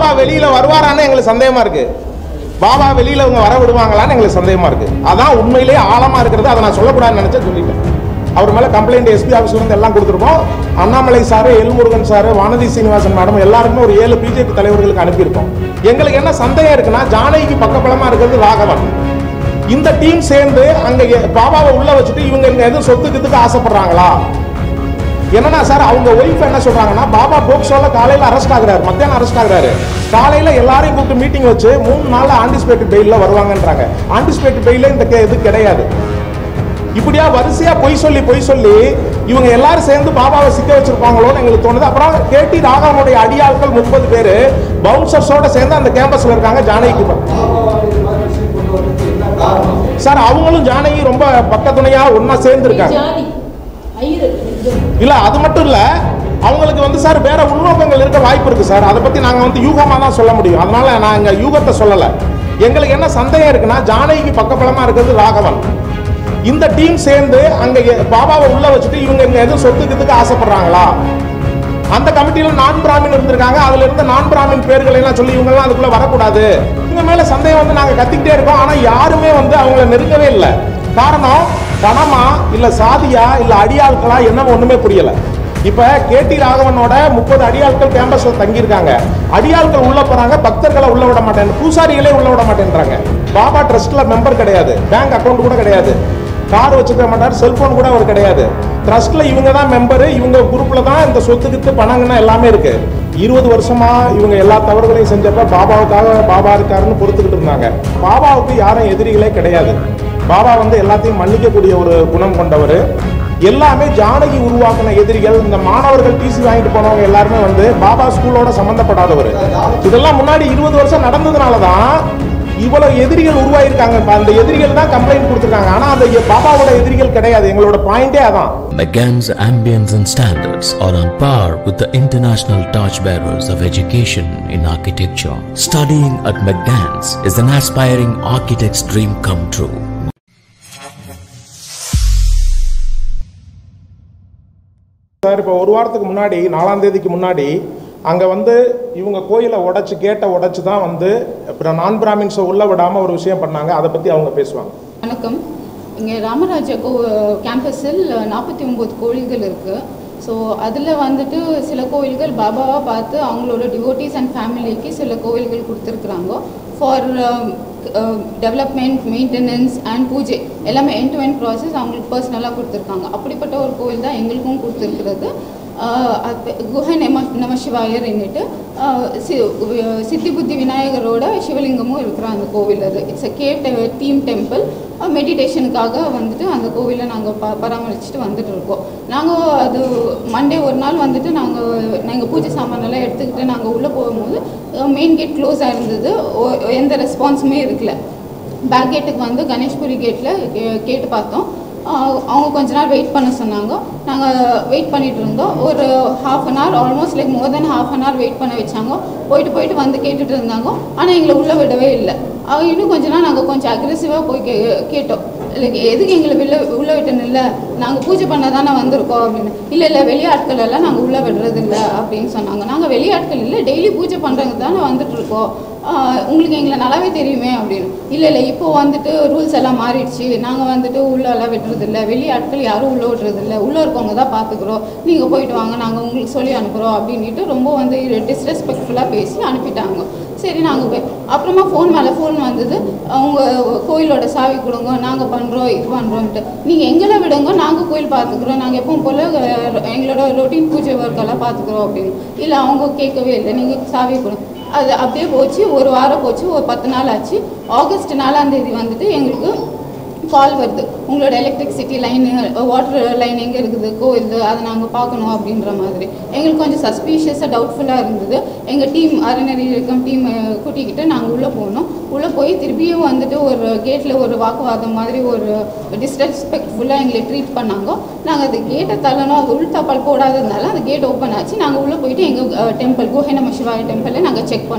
வெளியில வருவாரான்னு எங்களுக்கு சந்தேகமா இருக்கு பாபா வெளியில இவங்க வர விடுவாங்களான்னு எங்களுக்கு சந்தேகமா இருக்கு அதான் உண்மையிலேயே ஆழமா இருக்கிறது அதை நான் சொல்லக்கூடாதுன்னு நினைச்சா சொல்லிட்டேன் அவர் மேல கம்ப்ளைண்ட் எஸ்பி ஆஃபீஸ்ல இருந்து எல்லாம் கொடுத்துருக்கோம் Annamalai sir L Murugan sir Vanathi Srinivasan madam எல்லாருக்குமே ஒரு ஏழு பிஜேபி தலைவர்களுக்கு அனுப்பியிருக்கோம் எங்களுக்கு என்ன சந்தேகம் இருக்குன்னா ஜானகிக்கு பக்கபலமா இருக்கிறது ராகவன் இந்த டீம் சேர்ந்து அங்க எ- பாபாவை உள்ள வச்சுட்டு இவங்க இங்க எதுவும் சொத்துக்கிறதுக்கு ஆசைப்படுறாங்களா என்னன்னா சார் அவங்க ஒய்ஃப் என்ன சொல்றாங்கன்னா பாபா போக்சோல காலையில அரெஸ்ட் ஆகுறாரு மத்தியானம் அரெஸ்ட் ஆகுறாரு காலையில எல்லாரையும் கூப்பிட்டு மீட்டிங் வச்சு மூணு நாள் ஆண்டிஸ்பேட் பெயில்ல வருவாங்கன்றாங்க ஆண்டிஸ்பேட் பெயில இந்த கே- இது கிடையாது இப்படியா வரிசையா பொய் சொல்லி பொய் சொல்லி இவங்க எல்லாரும் சேர்ந்து பாபாவை சிக்க வச்சிருப்பாங்களோன்னு எங்களுக்கு தோணுது அப்புறம் கேடி ராகவனுடைய அடியாட்கள் முப்பது பேரு பவுன்சர்ஸோட சேர்ந்து அந்த கேம்பஸ்ல இருக்காங்க ஜானகிக்கு பக்கம். சார் அவங்களும் ஜானகி ரொம்ப பக்கத்துணையா ஒன்னா சேர்ந்து இருக்காங்க ஜாதி ஐயர் இல்ல அது மட்டும் இல்ல அவங்களுக்கு வந்து சார் வேற உள்நோக்கங்கள் இருக்க வாய்ப்பு இருக்கு சார் அதை பத்தி நாங்க வந்து யூகமா தான் சொல்ல முடியும் அதனால நான் இங்க யூகத்தை சொல்லல எங்களுக்கு என்ன சந்தேகம் இருக்குன்னா ஜானகிக்கு பக்கபலமா இருக்கிறது ராகவன் இந்த டீம் சேர்ந்து அங்க எ- பாபாவை உள்ள வச்சுட்டு இவங்க இங்க எதுவும் சொத்துக்கிறதுக்கு ஆசைப்படுறாங்களா அந்த கமிட்டியில நான் பிராமின் இருந்திருக்காங்க அதுல இருந்த நான் பிராமின் பேர்களை எல்லாம் சொல்லி இவங்க எல்லாம் அதுக்குள்ள வரக்கூடாது இவங்க மேல சந்தேகம் வந்து நாங்க கத்திக்கிட்டே இருக்கோம் ஆனா யாருமே வந்து அவங்கள நெருங்கவே இல்லை காரணம் பணமா இல்ல சாதியா இல்ல அடியாட்களா என்ன ஒண்ணுமே புரியல இப்ப கேடி ராகவனோட முப்பது அடியாட்கள் கேம்பஸ்ல தங்கியிருக்காங்க அடியாட்கள் உள்ள போறாங்க பக்தர்களை உள்ள விட மாட்டேன் பூசாரிகளே உள்ள விட மாட்டேன்றாங்க பாபா ட்ரஸ்ட்ல மெம்பர் கிடையாது பேங்க் அக்கவுண்ட் கூட கிடையாது கார் வச்சுக்க மாட்டார் செல்போன் கூட அவர் கிடையாது ட்ரஸ்ட்ல இவங்க தான் மெம்பரு இவங்க குரூப்ல தான் இந்த சொத்துக்கிட்டு பணங்கன்னு எல்லாமே இருக்கு இருபது வருஷமா இவங்க எல்லா தவறுகளையும் செஞ்சப்ப பாபாவுக்காக பாபா இருக்காருன்னு பொறுத்துக்கிட்டு இருந்தாங்க பாபாவுக்கு யாரும் எதிரிகளே கிடையாது பாபா வந்து எல்லாத்தையும் மன்னிக்கக்கூடிய ஒரு குணம் கொண்டவர் எல்லாமே ஜானகி உருவாக்கின எதிரிகள் இந்த மாணவர்கள் டிசி வாங்கிட்டு போனவங்க எல்லாருமே வந்து பாபா ஸ்கூலோட சம்பந்தப்படாதவர் இதெல்லாம் முன்னாடி இருபது வருஷம் நடந்ததுனால தான் இவ்வளவு எதிரிகள் உருவாயிருக்காங்க இப்ப அந்த எதிரிகள் தான் கம்ப்ளைண்ட் கொடுத்துருக்காங்க ஆனா அந்த எ- பாபாவோட எதிரிகள் கிடையாது எங்களோட பாயிண்டே அதான் McGann's ambience and standards are on par with the international torchbearers of education in architecture. Studying at McGann's is an aspiring architect's dream come true. Sir இப்போ ஒரு வாரத்துக்கு முன்னாடி நாலாம் தேதிக்கு முன்னாடி அங்கே வந்து இவங்க கோயிலை உடைச்சு கேட்டை உடைச்சு தான் வந்து அப்புறம் நான் பிராமின்ஸை உள்ள விடாமல் ஒரு விஷயம் பண்ணாங்க அதை பற்றி அவங்க பேசுவாங்க வணக்கம் இங்கே ராமராஜா கோ கேம்பஸில் நாற்பத்தி ஒம்பது கோயில்கள் இருக்குது ஸோ அதில் வந்துட்டு சில கோயில்கள் பாபாவாக பார்த்து அவங்களோட டிவோட்டிஸ் அண்ட் ஃபேமிலிக்கு சில கோயில்கள் கொடுத்துருக்குறாங்க ஃபார் டெவலப்மெண்ட் மெயின்டெனன்ஸ் அண்ட் பூஜை எல்லாமே எண்ட் டு எண்ட் ப்ராசஸ் அவங்களுக்கு பர்சனலாக கொடுத்துருக்காங்க அப்படிப்பட்ட ஒரு கோயில் தான் எங்களுக்கும் கொடுத்துருக்கிறது ஆஹ் அது குஹை நம நம சிவாயர் என்னட்டு சித்தி புத்தி விநாயகரோட சிவலிங்கமும் இருக்கிற அந்த கோவில் அது it's a cave theme temple மெடிடேஷனுக்காக வந்துட்டு அந்த கோவிலை நாங்கள் ப பராமரிச்சுட்டு வந்துட்டு இருக்கோம் நாங்கள் அது மண்டே ஒரு நாள் வந்துட்டு நாங்கள் நாங்கள் பூஜை சாமானெல்லாம் எடுத்துக்கிட்டு நாங்கள் உள்ளே போகும்போது மெயின் கேட் க்ளோஸ் ஆயிருந்தது ஒ- எந்த ரெஸ்பான்ஸுமே இருக்கல பேக் கேட்டுக்கு வந்து கணேஷ்புரி கேட்டில் கேட்டு பார்த்தோம் ஆஹ் அவங்க கொஞ்ச நாள் வெயிட் பண்ண சொன்னாங்க நாங்கள் வெயிட் பண்ணிட்டு இருந்தோம் ஒரு half an hour almost like more then half an hour wait பண்ண வச்சாங்க போயிட்டு போயிட்டு வந்து கேட்டுட்டு இருந்தாங்க ஆனால் எங்களை உள்ளே விடவே இல்லை அவங்க இன்னும் கொஞ்ச நாள் நாங்கள் கொஞ்சம் அக்ரெசிவாக போய் கே கேட்டோம் லைக் எதுக்கு எங்களை வெளில உள்ளே விட்டுன்னு இல்லை நாங்கள் பூஜை பண்ண தானே வந்திருக்கோம் அப்படின்னு இல்லை இல்லை வெளியாட்கள் எல்லாம் நாங்கள் உள்ளே விடுறது இல்லை அப்படின்னு சொன்னாங்க நாங்கள் வெளியாட்கள் இல்லை டெய்லி பூஜை பண்ணுறவங்க தானே வந்துட்டு இருக்கோம் ஆஹ் உங்களுக்கு எங்களை நல்லாவே தெரியுமே அப்படின்னு இல்லை இல்லை இப்போ வந்துட்டு ரூல்ஸ் எல்லாம் மாறிடுச்சு நாங்கள் வந்துட்டு உள்ளே எல்லாம் விடுறது இல்லை வெளி ஆட்கள் யாரும் உள்ளே விடுறது இல்லை உள்ளே இருக்கவங்க தான் பார்த்துக்குறோம் நீங்கள் போயிட்டு வாங்க நாங்கள் உங்களுக்கு சொல்லி அனுப்புகிறோம் அப்படின்ட்டு ரொம்ப வந்து டிஸ்ரெஸ்பெக்ட்ஃபுல்லாக பேசி அனுப்பிட்டாங்க சரி நாங்கள் போய் அப்புறமா ஃபோன் மேலே ஃபோன் வந்தது அவங்க கோயிலோட சாவி கொடுங்க நாங்கள் பண்ணுறோம் இது பண்ணுறோன்ட்டு நீங்கள் எங்களை விடுங்க நாங்கள் கோயில் பார்த்துக்குறோம் நாங்கள் எப்பவும் போல் எங்களோட ரொட்டீன் பூஜை ஒர்க்கெல்லாம் பார்த்துக்குறோம் அப்படின்னு இல்லை அவங்க கேட்கவே இல்லை நீங்கள் சாவி கொடுங்க அது அப்படியே போச்சு ஒரு வாரம் போச்சு ஒரு பத்து நாள் ஆச்சு ஆகஸ்ட் நாலாம் தேதி வந்துட்டு எங்களுக்கு கால் வருது உங்களோட எலக்ட்ரிசிட்டி லைன் வாட்டர் லைன் எங்கே இருக்குது கோயில் அதை நாங்கள் பார்க்கணும் அப்படின்ற மாதிரி எங்களுக்கு கொஞ்சம் சஸ்பீஷியஸாக டவுட்ஃபுல்லாக இருந்தது எங்கள் டீம் அறநெறி இருக்கும் டீம் கூட்டிக்கிட்டு நாங்கள் உள்ளே போனோம் உள்ளே போய் திருப்பியும் வந்துட்டு ஒரு கேட்டில் ஒரு வாக்குவாதம் மாதிரி ஒரு டிஸ்ரெஸ்பெக்ட்ஃபுல்லாக எங்களை ட்ரீட் பண்ணாங்க நாங்கள் அது கேட்டை தள்ளணும் அது உள் தப்பால் போடாததுனால அந்த கேட் ஓப்பன் ஆச்சு நாங்கள் உள்ளே போயிட்டு எங்கள் டெம்பிள் குஹை நம சிவாய டெம்பிளை நாங்கள் செக் பண்ணோம்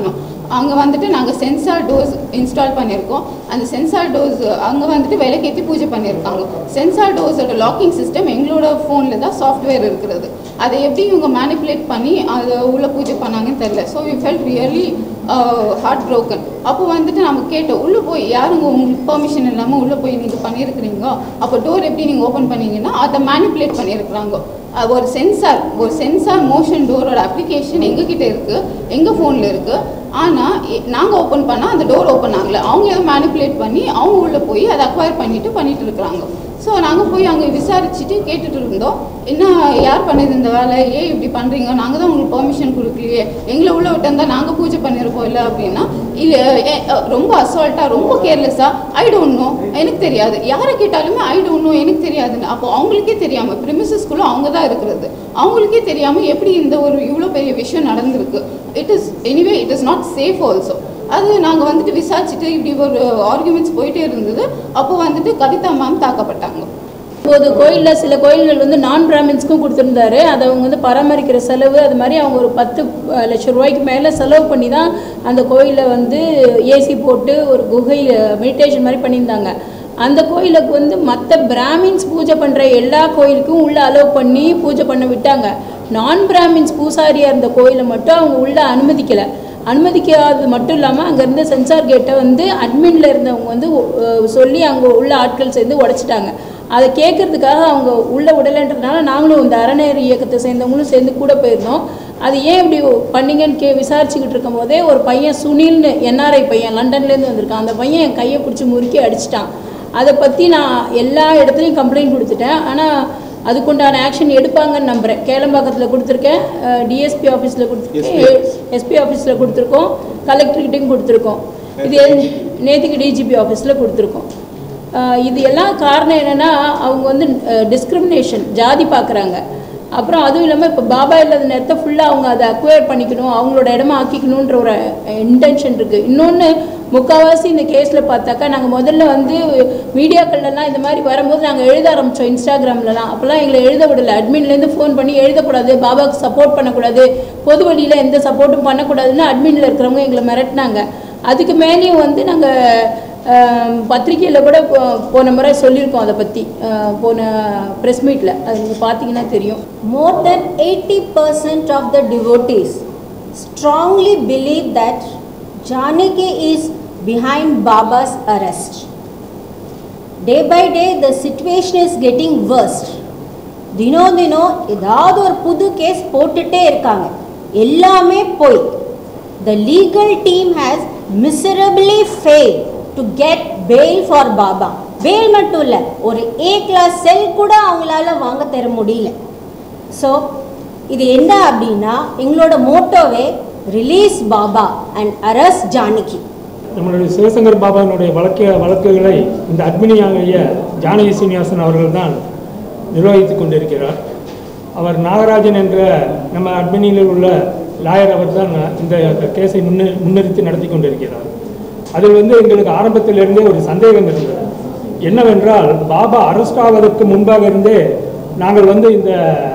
அங்கே வந்துட்டு நாங்கள் சென்சார் டோஸ் இன்ஸ்டால் பண்ணியிருக்கோம் அந்த சென்சார் டோஸ் அங்கே வந்துட்டு விலைக்கேற்றி பூஜை பண்ணியிருக்காங்க சென்சார் டோஸோட லாக்கிங் சிஸ்டம் எங்களோட ஃபோனில் தான் சாஃப்ட்வேர் இருக்கிறது அதை எப்படி இவங்க மேனிப்புலேட் பண்ணி அதை உள்ள பூஜை பண்ணாங்கன்னு தெரியல so we felt really heart broken அப்போ வந்துட்டு நம்ம கேட்டோம் உள்ளே போய் யாருங்க உங்களுக்கு பெர்மிஷன் இல்லாமல் உள்ளே போய் நீங்கள் பண்ணியிருக்கிறீங்க அப்போ டோர் எப்படி நீங்கள் ஓப்பன் பண்ணீங்கன்னா அதை மேனிப்புலேட் பண்ணியிருக்கிறாங்க அஹ் ஒரு சென்சார் ஒரு சென்சார் மோஷன் டோரோட அப்ளிகேஷன் எங்ககிட்ட இருக்குது எங்கள் ஃபோனில் இருக்குது ஆனால் நாங்கள் ஓப்பன் பண்ணால் அந்த டோர் ஓப்பன் ஆகலை அவங்க எதை மேனிப்புலேட் பண்ணி அவங்க உள்ளே போய் அதை அக்வயர் பண்ணிட்டு பண்ணிட்டு இருக்கிறாங்க ஸோ நாங்கள் போய் அங்கே விசாரிச்சுட்டு கேட்டுட்டு இருந்தோம் என்ன யார் பண்ணது இந்த வேலை ஏன் இப்படி பண்ணுறீங்க நாங்கள் தான் உங்களுக்கு பெர்மிஷன் கொடுக்கலையே எங்களை உள்ள விட்டிருந்தா நாங்கள் பூஜை பண்ணியிருப்போம் இல்லை அப்படின்னா இல்லை ரொம்ப அசால்ட்டாக ரொம்ப கேர்லெஸ்ஸாக ஐ டோன்ட் நோ எனக்கு தெரியாது யாரை கேட்டாலுமே ஐ டோன்ட் நோ எனக்கு தெரியாதுன்னு அப்போ அவங்களுக்கே தெரியாமல் ப்ரிமிசஸ்குள்ளே அவங்க தான் இருக்கிறது அவங்களுக்கே தெரியாமல் எப்படி இந்த ஒரு இவ்வளோ பெரிய விஷயம் நடந்திருக்கு it is anyway it is not safe also அது நாங்கள் வந்துட்டு விசாரிச்சுட்டு இப்படி ஒரு ஆர்குமெண்ட்ஸ் போயிட்டே இருந்தது அப்போ வந்துட்டு கவிதா மேம் தாக்கப்பட்டாங்க இப்போது கோயிலில் சில கோயில்கள் வந்து நான் பிராமின்ஸ்க்கும் கொடுத்துருந்தாரு அதை அவங்க வந்து பராமரிக்கிற செலவு அது மாதிரி அவங்க ஒரு பத்து அஹ், லட்சம் ரூபாய்க்கு மேலே செலவு பண்ணி தான் அந்த கோயிலை வந்து ஏசி போட்டு ஒரு குகை மெடிடேஷன் மாதிரி பண்ணியிருந்தாங்க அந்த கோயிலுக்கு வந்து மற்ற பிராமின்ஸ் பூஜை பண்ணுற எல்லா கோயிலுக்கும் உள்ளே அலோவ் பண்ணி பூஜை பண்ண விட்டாங்க நான் பிராமின்ஸ் பூசாரியாக இருந்த கோயிலை மட்டும் அவங்க உள்ளே அனுமதிக்கலை அனுமதிக்காதது மட்டும் இல்லாமல் அங்கே இருந்த சென்சார் கேட்டை வந்து அட்மின்ல இருந்தவங்க வந்து அஹ், சொல்லி அங்கே உள்ள ஆட்கள் சேர்ந்து உடைச்சிட்டாங்க அதை கேட்கறதுக்காக அவங்க உள்ள விடலைன்றதுனால நாங்களும் இந்த அறநேர் இயக்கத்தை சேர்ந்தவங்களும் சேர்ந்து கூட போயிருந்தோம் அது ஏன் இப்படி பண்ணீங்கன்னு கே விசாரிச்சுக்கிட்டு இருக்கும் போதே ஒரு பையன் சுனில்னு என்ஆர்ஐ பையன் லண்டன்லேருந்து வந்திருக்கான் அந்த பையன் என் கையை பிடிச்சி முறுக்கி அடிச்சிட்டான் அதை பற்றி நான் எல்லா இடத்துலையும் கம்ப்ளைண்ட் கொடுத்துட்டேன் ஆனால் அதுக்குண்டான ஆக்ஷன் எடுப்பாங்கன்னு நம்புகிறேன் கேளம்பாக்கத்தில் கொடுத்துருக்கேன் டிஎஸ்பி ஆஃபீஸில் கொடுத்துருக்கேன் எஸ்பி ஆஃபீஸில் கொடுத்துருக்கோம் கலெக்டர்கிட்டையும் கொடுத்துருக்கோம் இது நேற்றுக்கு டிஜிபி ஆஃபீஸில் கொடுத்துருக்கோம் ஆஹ் இது எல்லாம் காரணம் என்னென்னா அவங்க வந்து டிஸ்கிரிமினேஷன் ஜாதி பார்க்குறாங்க அப்புறம் அதுவும் இல்லாமல் இப்போ பாபா இல்லாத நேரத்தை ஃபுல்லாக அவங்க அதை அக்வயர் பண்ணிக்கணும் அவங்களோட இடமா ஆக்கிக்கணுன்ற ஒரு இன்டென்ஷன் இருக்குது இன்னொன்று முக்கால்வாசி இந்த கேஸில் பார்த்தாக்கா நாங்கள் முதல்ல வந்து மீடியாக்கள்லாம் இந்த மாதிரி வரும்போது நாங்கள் எழுத ஆரம்பித்தோம் இன்ஸ்டாகிராம்லலாம் அப்போல்லாம் எங்களை எழுத விடலை அட்மின்லேருந்து ஃபோன் பண்ணி எழுதக்கூடாது பாபாவுக்கு சப்போர்ட் பண்ணக்கூடாது பொது வழியில் எந்த சப்போர்ட்டும் பண்ணக்கூடாதுன்னு அட்மினில் இருக்கிறவங்க எங்களை மிரட்டினாங்க அதுக்கு மேலேயும் வந்து நாங்கள் பத்திரிக்கையில் கூட போ- போன முறை சொல்லியிருக்கோம் அதை பற்றி போன ப்ரெஸ் மீட்டில் அது நீங்கள் பார்த்தீங்கன்னா தெரியும் More than 80% of the devotees strongly believe that Janaki is behind Baba's arrest. Day by day, the situation is getting worse. தினம் தினம் ஏதாவது ஒரு புது கேஸ் போட்டுட்டே இருக்காங்க எல்லாமே போய் the legal team has miserably fail to get bail for Baba bail மட்டும் இல்லை ஒரு ஏ கிளாஸ் செல் கூட அவங்களால வாங்க தர முடியல ஸோ இது என்ன அப்படின்னா எங்களோட மோட்டோவே release Baba and arrest Janaki நம்மளுடைய சிவசங்கர் பாபாவினுடைய வழக்கு வழக்குகளை இந்த அட்மினியாகிய ஜானகி சீனிவாசன் அவர்கள் தான் நிர்வகித்துக் கொண்டிருக்கிறார் அவர் நாகராஜன் என்ற நம்ம அட்மினியில் உள்ள லாயர் அவர் தான் இந்த கேஸை முன்னே முன்னிறுத்தி நடத்தி கொண்டிருக்கிறார் அதில் வந்து எங்களுக்கு ஆரம்பத்திலிருந்தே ஒரு சந்தேகம் இருந்தது என்னவென்றால் பாபா அரெஸ்ட் ஆவதற்கு முன்பாக இருந்தே நாங்கள் வந்து இந்த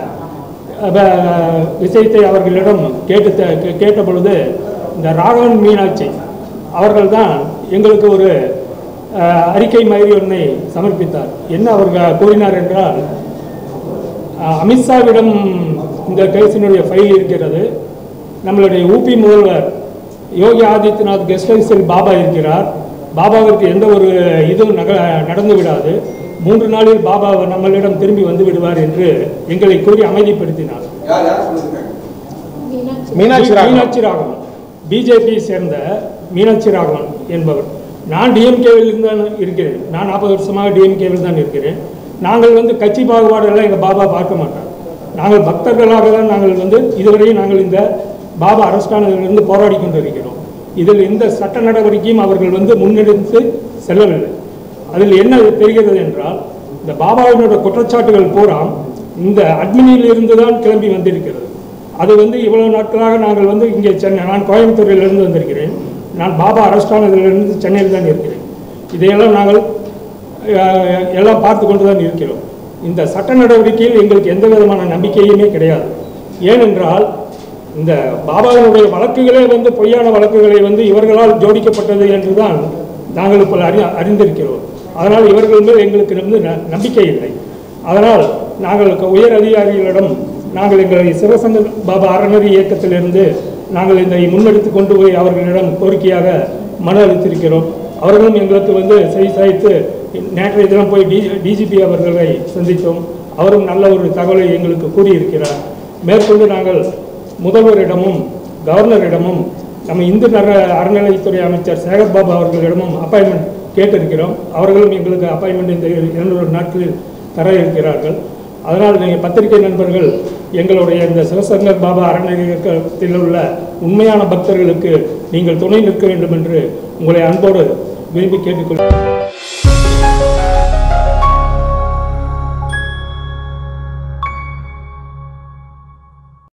அஹ், விஷயத்தை அவர்களிடம் கேட்டு த- கே- கேட்ட பொழுது இந்த ராகவன் மீனாட்சி அவர்கள்தான் எங்களுக்கு ஒரு அஹ், அறிக்கை மாதிரி ஒன்றை சமர்ப்பித்தார் என்ன அவர்கள் கூறினார் என்றால் அஹ், அமித்ஷாவிடம் இந்த கேஸினுடைய ஃபைல் இருக்கிறது நம்மளுடைய ஊபி முதல்வர் யோகி ஆதித்யநாத் கெஸ்ட் ஹவுஸில் பாபா இருக்கிறார் பாபாவிற்கு எந்த ஒரு இதுவும் நக நடந்து விடாது மூன்று நாளில் பாபா நம்மளிடம் திரும்பி வந்து விடுவார் என்று எங்களை கூறி அமைதிப்படுத்தினார் மீனாட்சி ராகவன் மீனாட்சி ராகவன் பிஜேபி சேர்ந்த மீனாட்சி ராகவன் என்பவர் நான் டிஎம்கேவில் தான் இருக்கிறேன் நான் நாற்பது வருஷமாக டிஎம்கேவில் தான் இருக்கிறேன் நாங்கள் வந்து கட்சி பாகுபாடெல்லாம் எங்கள் பாபா பார்க்க மாட்டார் நாங்கள் பக்தர்களாக தான் நாங்கள் வந்து இதுவரையும் நாங்கள் இந்த பாபா அரசானதிலிருந்து போராடி கொண்டிருக்கிறோம் இதில் எந்த சட்ட நடவடிக்கையும் அவர்கள் வந்து முன்னெடுத்து செல்லவில்லை அதில் என்ன தெரிகிறது என்றால் இந்த பாபாவினோட குற்றச்சாட்டுகள் பூரா இந்த அட்மினியில் இருந்து தான் கிளம்பி வந்திருக்கிறது அது வந்து இவ்வளவு நாட்களாக நாங்கள் வந்து இங்கே சென்னை நான் கோயம்புத்தூரிலிருந்து வந்திருக்கிறேன் நான் பாபா அரெஸ்ட் ஆனதிலிருந்து சென்னையில் தான் இருக்கிறேன் இதையெல்லாம் நாங்கள் அஹ், எல்லாம் பார்த்து கொண்டு தான் இருக்கிறோம் இந்த சட்ட நடவடிக்கையில் எங்களுக்கு எந்த விதமான நம்பிக்கையுமே கிடையாது ஏனென்றால் இந்த பாபாவினுடைய வழக்குகளே வந்து பொய்யான வழக்குகளை வந்து இவர்களால் ஜோடிக்கப்பட்டது என்றுதான் நாங்கள் இப்போ அறி அறிந்திருக்கிறோம் அதனால் இவர்கள் மேல் எங்களுக்கு வந்து ந- நம்பிக்கை இல்லை அதனால் நாங்கள் க- உயர் அதிகாரிகளிடம் நாங்கள் எங்களை சிவசங்க பாபா அறநெறி இயக்கத்திலிருந்து நாங்கள் இதை முன்னெடுத்து கொண்டு போய் அவர்களிடம் கோரிக்கையாக மனு அளித்திருக்கிறோம் அவர்களும் எங்களுக்கு வந்து செவி சாய்த்து நேற்றைய தினம் போய் டி டிஜிபி அவர்களை சந்தித்தோம் அவரும் நல்ல ஒரு தகவலை எங்களுக்கு கூறியிருக்கிறார் மேற்கொண்டு நாங்கள் முதல்வரிடமும் கவர்னரிடமும் நம்ம இந்து நர அறநிலைத்துறை அமைச்சர் சேகர் பாபு அவர்களிடமும் அப்பாயின்மெண்ட் கேட்டிருக்கிறோம் அவர்களும் எங்களுக்கு அப்பாயின்மெண்ட் இந்த இரண்டு நாட்களில் தர இருக்கிறார்கள் அதனால் நீங்கள் பத்திரிகை நண்பர்கள் எங்களுடைய இந்த சிவசங்கர் பாபா அறநிலையத்தில் உள்ள உண்மையான பக்தர்களுக்கு நீங்கள் துணை நிற்க வேண்டும் என்று உங்களை அன்போடு விரும்பி கேட்டுக்கொள்கிறேன்